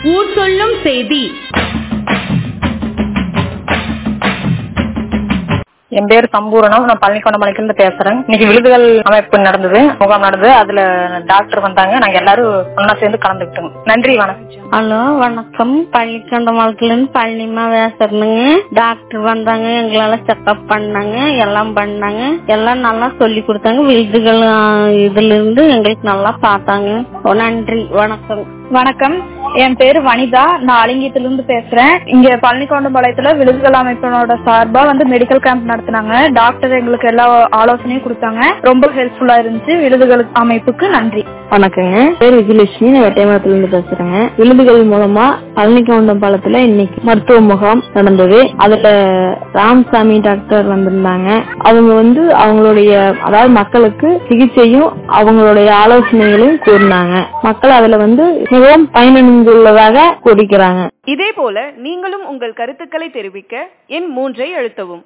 ஊர் சொல்லும் செய்தி என் பேர் சம்பூரணம் நான் பழனிக்கொண்டமலைக்கு இருந்து பேசுறேன் இன்னைக்கு விழுதுகள் அமைப்பு நடந்தது முகாம் நடந்தது அதுல டாக்டர் வந்தாங்க நாங்க எல்லாரும் ஒன்னா சேர்ந்து கலந்துக்கிட்டோம் நன்றி வணக்கம் ஹலோ வணக்கம் பள்ளிக்கொண்ட இருந்து பழனிமா பேசுறேனுங்க டாக்டர் வந்தாங்க எங்களால செக்அப் பண்ணாங்க எல்லாம் பண்ணாங்க எல்லாம் நல்லா சொல்லி கொடுத்தாங்க விருதுகள் ஆ, இதுல இருந்து எங்களுக்கு நல்லா பார்த்தாங்க ஓ, நன்றி வணக்கம் வணக்கம் என் பேரு வனிதா நான் அலிங்கியத்திலிருந்து பேசுறேன் இங்க பழனிக்கொண்டபாளையத்துல விழுதுகள் அமைப்பினோட சார்பா வந்து மெடிக்கல் கேம்ப் நடத்தினாங்க டாக்டர் எங்களுக்கு எல்லா ஆலோசனையும் கொடுத்தாங்க ரொம்ப ஹெல்ப்ஃபுல்லா இருந்துச்சு விழுதுகள் அமைப்புக்கு நன்றி வணக்கங்க பேர் விஜயலட்சுமி நான் வெட்டைமரத்துல இருந்து பேசுறேங்க விழுதுகள் மூலமா பழனிக்கவுண்டம் பாலத்துல இன்னைக்கு மருத்துவ முகாம் நடந்தது அதுல ராமசாமி டாக்டர் வந்திருந்தாங்க அவங்க வந்து அவங்களுடைய அதாவது மக்களுக்கு சிகிச்சையும் அவங்களுடைய ஆலோசனைகளையும் கூறினாங்க மக்கள் அதுல வந்து மிகவும் பயனடைந்துள்ளதாக கூறிக்கிறாங்க இதேபோல நீங்களும் உங்கள் கருத்துக்களை தெரிவிக்க எண் மூன்றை அழுத்தவும்